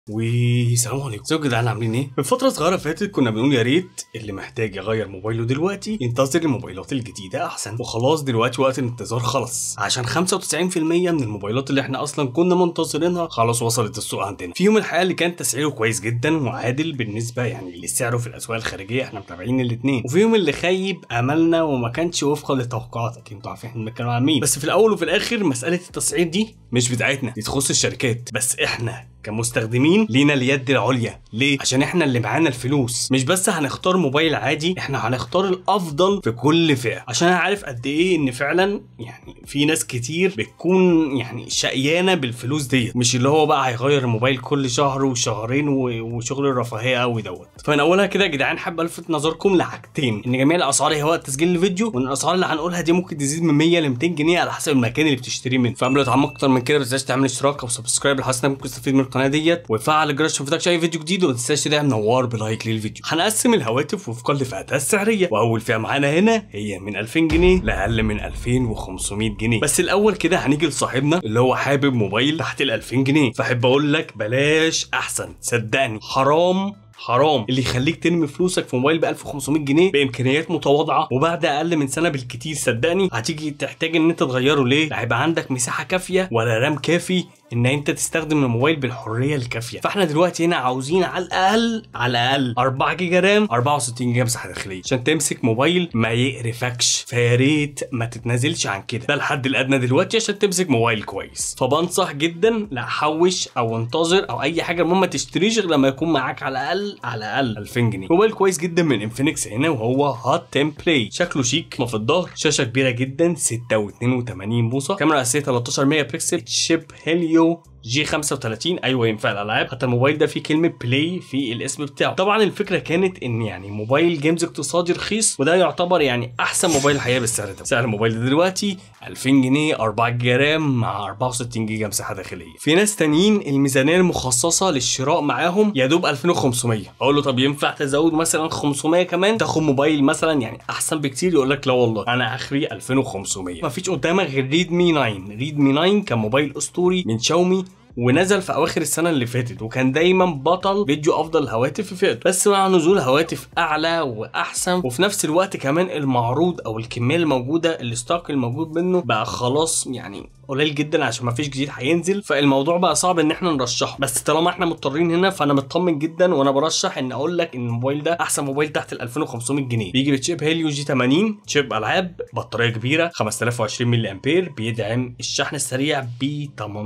والسلام عليكم ازيكم يا جدعان عاملين ايه؟ من فترة صغيرة فاتت كنا بنقول يا ريت اللي محتاج يغير موبايله دلوقتي ينتظر الموبايلات الجديدة أحسن وخلاص دلوقتي وقت الانتظار خلص عشان 95% من الموبايلات اللي احنا أصلا كنا منتظرينها خلاص وصلت السوق عندنا فيهم الحقيقة اللي كان تسعيره كويس جدا وعادل بالنسبة يعني لسعره في الأسواق الخارجية احنا متابعين الاتنين وفيهم اللي خيب أملنا وما كانش وفقا لتوقعاتك انتوا عارفين احنا بنتكلم عن مين بس في الأول وفي الآخر مسألة التسعير دي مش بتاعتنا دي تخص الشركات بس احنا كمستخدمين لينا اليد العليا ليه عشان احنا اللي معانا الفلوس مش بس هنختار موبايل عادي احنا هنختار الافضل في كل فئه عشان انا عارف قد ايه ان فعلا يعني في ناس كتير بتكون يعني شقيانه بالفلوس ديت مش اللي هو بقى هيغير الموبايل كل شهر وشهرين و- وشغل الرفاهيه قوي دوت فمن اولها كده يا جدعان حابب الفت نظركم لحاجتين ان جميع الاسعار هي وقت تسجيل الفيديو وان الاسعار اللي هنقولها دي ممكن تزيد من 100 ل 200 جنيه على حسب المكان اللي بتشتري منه فقبل ما تتعمق اكتر من كده ما تنساش تعمل اشتراك او سبسكرايب لحسن ممكن تستفيد من القناه ديت وفعل الجرس عشان يفوتكش اي فيديو جديد وما تنساش تدعم نوار بلايك للفيديو هنقسم الهواتف وفقا لفئاتها السعريه واول فئه معانا هنا هي من 2000 جنيه لاقل من 2500 جنيه بس الاول كده هنيجي لصاحبنا اللي هو حابب موبايل تحت ال 2000 جنيه فاحب اقول لك بلاش احسن صدقني حرام حرام اللي يخليك ترمي فلوسك في موبايل ب 1500 جنيه بامكانيات متواضعه وبعد اقل من سنه بالكتير صدقني هتيجي تحتاج ان انت تغيره ليه؟ لا هيبقى عندك مساحه كافيه ولا رام كافي ان انت تستخدم الموبايل بالحريه الكافيه فاحنا دلوقتي هنا عاوزين على الاقل على الاقل 4 جيجا رام 64 جيجا مساحه داخليه عشان تمسك موبايل ما يقرفكش فيا ريت ما تتنازلش عن كده ده الحد الادنى دلوقتي عشان تمسك موبايل كويس فبنصح جدا لا حوش او انتظر او اي حاجه المهم ما تشتريش غير لما يكون معاك على الاقل على الاقل 2000 جنيه موبايل كويس جدا من انفينكس هنا وهو هات 10 بلاي شكله شيك ما في الظهر شاشه كبيره جدا 6 و82 بوصه كاميرا اساسيه 13 ميجا بكسل شيب هيليو جي 35 ايوه ينفع الالعاب حتى الموبايل ده فيه كلمه بلاي في الاسم بتاعه طبعا الفكره كانت ان يعني موبايل جيمز اقتصادي رخيص وده يعتبر يعني احسن موبايل الحقيقه بالسعر ده سعر الموبايل ده دلوقتي 2000 جنيه 4 جيجا رام مع 64 جيجا مساحه داخليه في ناس تانيين الميزانيه المخصصه للشراء معاهم يا دوب 2500 اقول له طب ينفع تزود مثلا 500 كمان تاخد موبايل مثلا يعني احسن بكتير يقول لك لا والله انا اخري 2500 مفيش قدامك غير ريدمي 9 ريدمي 9 كان موبايل اسطوري من شاومي ونزل في اواخر السنه اللي فاتت وكان دايما بطل فيديو افضل هواتف في فئته بس مع نزول هواتف اعلى واحسن وفي نفس الوقت كمان المعروض او الكميه الموجوده الاستوك الموجود منه بقى خلاص يعني قليل جدا عشان ما فيش جديد هينزل فالموضوع بقى صعب ان احنا نرشحه بس طالما احنا مضطرين هنا فانا مطمن جدا وانا برشح ان اقول لك ان الموبايل ده احسن موبايل تحت ال 2500 جنيه بيجي بتشيب هيليو جي 80 شيب العاب بطاريه كبيره 5020 ملي امبير بيدعم الشحن السريع ب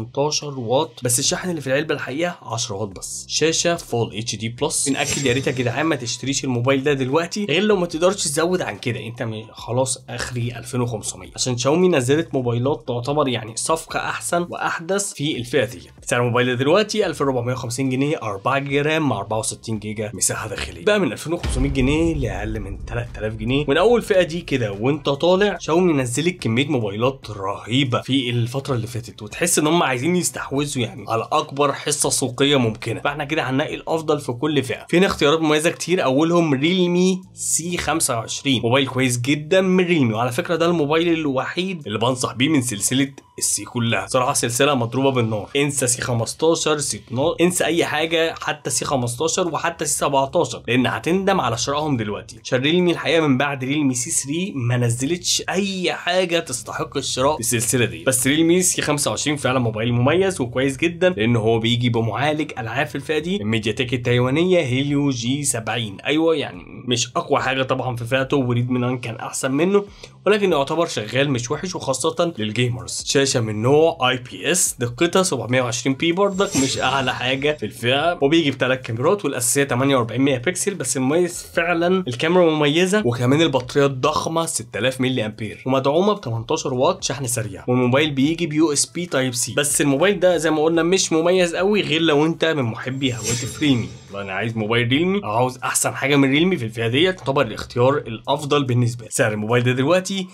18 واط بس الشحن اللي في العلبه الحقيقه 10 واط بس شاشه فول اتش دي بلس بنأكد يا ريت يا جدعان ما تشتريش الموبايل ده دلوقتي غير لو ما تقدرش تزود عن كده انت م- خلاص اخري 2500 عشان شاومي نزلت موبايلات تعتبر يعني صفقه احسن واحدث في الفئه دي سعر الموبايل ده دلوقتي 1450 جنيه 4 جيجا رام مع 64 جيجا مساحه داخليه بقى من 2500 جنيه لاقل من 3000 جنيه من اول فئه دي كده وانت طالع شاومي نزلت كميه موبايلات رهيبه في الفتره اللي فاتت وتحس ان هم عايزين يستحوذوا يعني على اكبر حصه سوقيه ممكنه فاحنا كده هنلاقي الافضل في كل فئه فينا اختيارات مميزه كتير اولهم ريلمي سي 25 موبايل كويس جدا من ريلمي وعلى فكره ده الموبايل الوحيد اللي بنصح بيه من سلسله السي كلها صراحه سلسله مضروبه بالنار انسى سي 15 سي 12 انسى اي حاجه حتى سي 15 وحتى سي 17 لان هتندم على شرائهم دلوقتي عشان ريلمي الحقيقه من بعد ريلمي سي 3 ما نزلتش اي حاجه تستحق الشراء في السلسله دي بس ريلمي سي 25 فعلا موبايل مميز وكويس جدا لان هو بيجي بمعالج العاب في الفئه دي الميديا تك التايوانيه هيليو جي 70 ايوه يعني مش اقوى حاجه طبعا في فئته وريدمي 9 كان احسن منه ولكن يعتبر شغال مش وحش وخاصه للجيمرز شاشه من نوع اي بي اس دقتها 720 بي برضك مش اعلى حاجه في الفئه وبيجي بثلاث كاميرات والاساسيه 48 ميجا بكسل بس المميز فعلا الكاميرا مميزه وكمان البطاريه الضخمه 6000 ملي امبير ومدعومه ب 18 واط شحن سريع والموبايل بيجي بيو اس بي تايب سي بس الموبايل ده زي ما قلنا مش مميز قوي غير لو انت من محبي هواتف ريلمي لو انا عايز موبايل ريلمي او عاوز احسن حاجه من ريلمي في الفئه ديت تعتبر الاختيار الافضل بالنسبه لي سعر الموبايل ده دلوقتي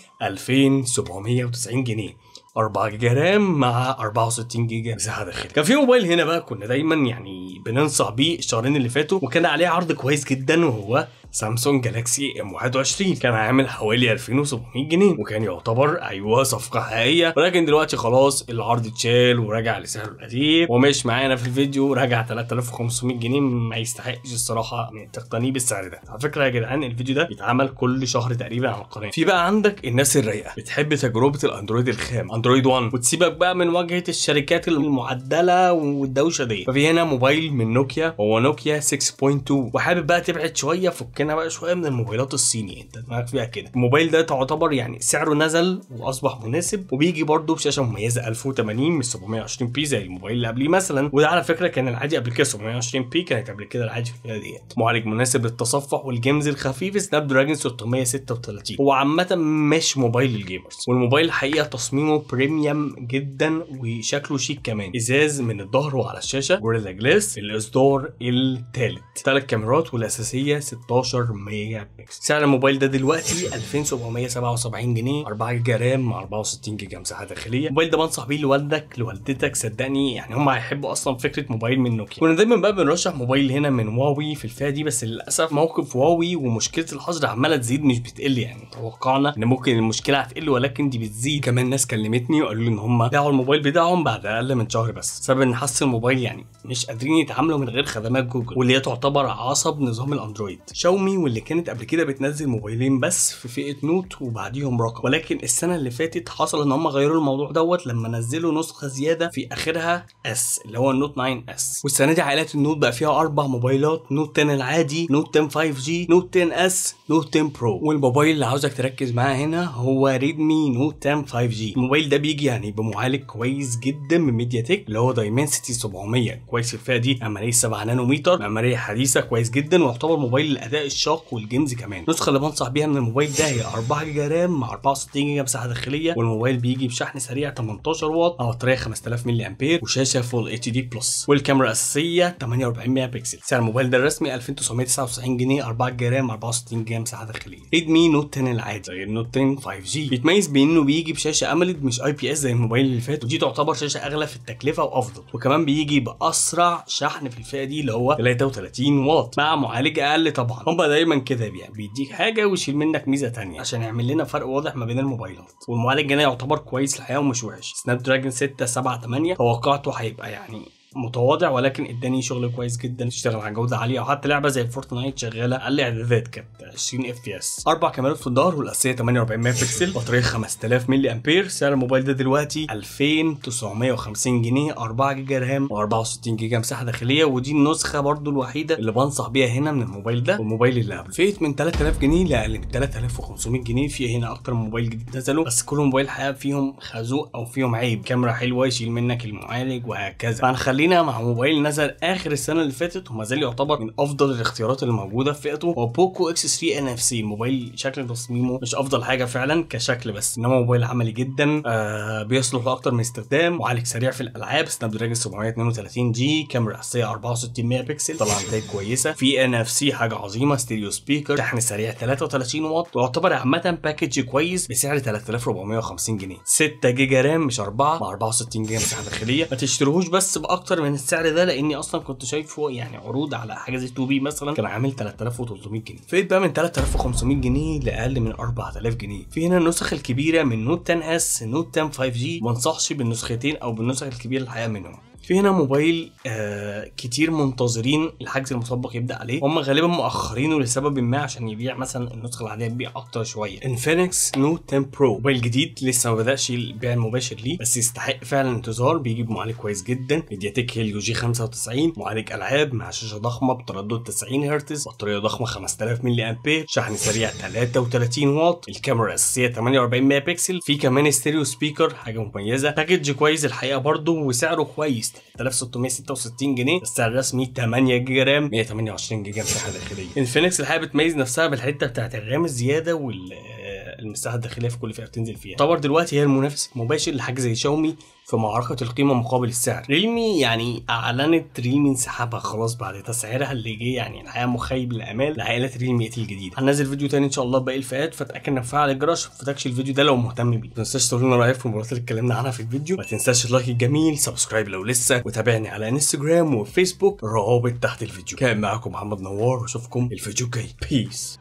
2790 جنيه 4 جيجا رام مع 64 جيجا مساحه داخليه كان في موبايل هنا بقى كنا دايما يعني بننصح بيه الشهرين اللي فاتوا وكان عليه عرض كويس جدا وهو سامسونج جالاكسي ام 21 كان عامل حوالي 2700 جنيه وكان يعتبر ايوه صفقه حقيقيه ولكن دلوقتي خلاص العرض اتشال ورجع لسعره القديم ومش معانا في الفيديو رجع 3500 جنيه ما يستحقش الصراحه إن تقتنيه بالسعر ده على فكره يا جدعان الفيديو ده بيتعمل كل شهر تقريبا على القناه في بقى عندك الناس الرايقه بتحب تجربه الاندرويد الخام اندرويد 1 وتسيبك بقى من واجهه الشركات المعدله والدوشه دي ففي هنا موبايل من نوكيا هو نوكيا 6.2 وحابب بقى تبعد شويه فكنا بقى شويه من الموبايلات الصيني انت دماغك فيها كده الموبايل ده تعتبر يعني سعره نزل واصبح مناسب وبيجي برده بشاشه مميزه 1080 مش 720 بي زي الموبايل اللي قبليه مثلا وده على فكره كان العادي قبل كده 720 بي كانت قبل كده العادي فيها ديت معالج مناسب للتصفح والجيمز الخفيف سناب دراجون 636 هو عامه مش موبايل للجيمرز والموبايل الحقيقه تصميمه بريميوم جدا وشكله شيك كمان ازاز من الظهر وعلى الشاشه جوريلا جلاس الاصدار الثالث ثلاث كاميرات والاساسيه 16 ميجا بكسل سعر الموبايل ده دلوقتي 2777 جنيه 4 جيجا رام مع 64 جيجا مساحه داخليه الموبايل ده بنصح بيه لوالدك لوالدتك صدقني يعني هم هيحبوا اصلا فكره موبايل من نوكيا كنا دايما بقى بنرشح موبايل هنا من واوي في الفئه دي بس للاسف موقف واوي ومشكله الحظر عماله تزيد مش بتقل يعني توقعنا ان ممكن المشكله هتقل ولكن دي بتزيد كمان ناس كلمتني وقالوا لي ان هم باعوا الموبايل بتاعهم بعد اقل من شهر بس سبب ان حس الموبايل يعني مش قادرين يتعاملوا من غير خدمات جوجل واللي هي تعتبر عصب نظام الاندرويد شاومي واللي كانت قبل كده بتنزل موبايلين بس في فئه نوت وبعديهم رقم ولكن السنه اللي فاتت حصل ان هم غيروا الموضوع دوت لما نزلوا نسخه زياده في اخرها اس اللي هو النوت 9 اس والسنه دي عائلات النوت بقى فيها اربع موبايلات نوت 10 العادي نوت 10 5 جي نوت 10 اس نوت 10 برو والموبايل اللي عاوزك تركز معاه هنا هو ريدمي نوت 10 5 جي الموبايل ده بيجي يعني بمعالج كويس جدا من ميديا تك اللي هو دايمنسيتي 700 كويس الفئه دي عمليه 7 نانومتر معماريه حديثه كويس جدا ويعتبر موبايل الاداء الشاق والجيمز كمان النسخه اللي بنصح بيها من الموبايل ده هي 4 جيجا رام مع 64 جيجا مساحه داخليه والموبايل بيجي بشحن سريع 18 واط او بطاريه 5000 ملي امبير وشاشه فول اتش دي بلس والكاميرا الاساسيه 48 ميجا بكسل سعر الموبايل ده الرسمي 2999 جنيه 4 جيجا رام 64 جيجا مساحه داخليه ريدمي نوت 10 العادي غير النوت 10 5 جي بيتميز بانه بيجي بشاشه اموليد مش اي بي اس زي الموبايل اللي فات ودي تعتبر شاشه اغلى في التكلفه وافضل وكمان بيجي باسرع شحن في الفئه دي اللي هو 33 واط مع معالج اقل طبعا هم دايما كده يعني بيديك حاجه ويشيل منك ميزه تانية عشان يعمل لنا فرق واضح ما بين الموبايلات والمعالج هنا يعتبر كويس الحقيقه ومش وحش سناب دراجون 6 7 8 توقعته هيبقى يعني متواضع ولكن اداني شغل كويس جدا تشتغل على جوده عاليه وحتى لعبه زي فورتنايت شغاله اقل اعدادات كانت 20 اف بي اس اربع كاميرات في الظهر والاساسيه 48 ميجا بكسل بطاريه 5000 ملي امبير سعر الموبايل ده دلوقتي 2950 جنيه 4 جيجا رام و64 جيجا مساحه داخليه ودي النسخه برضو الوحيده اللي بنصح بيها هنا من الموبايل ده والموبايل اللي قبل فئه من 3000 جنيه لاقل من 3500 جنيه في هنا اكتر من موبايل جديد نزلوا بس كل موبايل حقيقه فيهم خازوق او فيهم عيب كاميرا حلوه يشيل منك المعالج وهكذا فهنخلينا مع موبايل نزل اخر السنه اللي فاتت وما زال يعتبر من افضل الاختيارات اللي موجوده في فئته هو بوكو اكس 3 ان اف سي الموبايل شكل تصميمه مش افضل حاجه فعلا كشكل بس انما موبايل عملي جدا آه بيصلح لاكتر من استخدام معالج سريع في الالعاب سناب دراجون 732 جي كاميرا اساسيه 64 ميجا بكسل طبعا نتائج كويسه في ان اف سي حاجه عظيمه ستيريو سبيكر شحن سريع 33 واط ويعتبر عامه باكج كويس بسعر 3450 جنيه 6 جيجا رام مش 4 مع 64 جيجا مساحه داخليه ما تشتروهوش بس باكتر من السعر ده لاني اصلا كنت شايفه يعني عروض على حاجه زي 2 بي مثلا كان عامل 3300 جنيه فئه بقى من 3500 جنيه لاقل من 4000 جنيه في هنا النسخ الكبيره من نوت 10 اس نوت 10 5 جي ما انصحش بالنسختين او بالنسخ الكبيره الحقيقه منهم في هنا موبايل آه كتير منتظرين الحجز المسبق يبدا عليه هم غالبا مؤخرينه لسبب ما عشان يبيع مثلا النسخه العاديه تبيع اكتر شويه انفينكس نوت 10 برو موبايل جديد لسه ما بداش البيع المباشر ليه بس يستحق فعلا الانتظار بيجيب معالج كويس جدا ميدياتك هيليو جي 95 معالج العاب مع شاشه ضخمه بتردد 90 هرتز بطاريه ضخمه 5000 ملي امبير شحن سريع 33 واط الكاميرا الاساسيه 48 ميجا بكسل في كمان ستيريو سبيكر حاجه مميزه باكج كويس الحقيقه برضه وسعره كويس 3666 جنيه السعر الرسمي 8 جيجا رام 128 جيجا مساحه داخليه انفينكس الحقيقه بتميز نفسها بالحته بتاعت الرام الزياده وال المساحه الداخليه في كل فئه بتنزل فيها تعتبر دلوقتي هي المنافس المباشر لحاجه زي شاومي في معركة القيمة مقابل السعر ريلمي يعني أعلنت ريلمي انسحابها خلاص بعد تسعيرها اللي جه يعني الحقيقة مخيب للآمال لعائلة ريلمي الجديدة هنزل فيديو تاني إن شاء الله باقي الفئات فتأكد إنك فعل الجرس ما تفوتكش الفيديو ده لو مهتم بيه ما تنساش تقول لنا رأيك في المباريات اللي اتكلمنا عنها في الفيديو ما تنساش اللايك الجميل سبسكرايب لو لسه وتابعني على انستجرام وفيسبوك روابط تحت الفيديو كان معاكم محمد نوار واشوفكم الفيديو الجاي بيس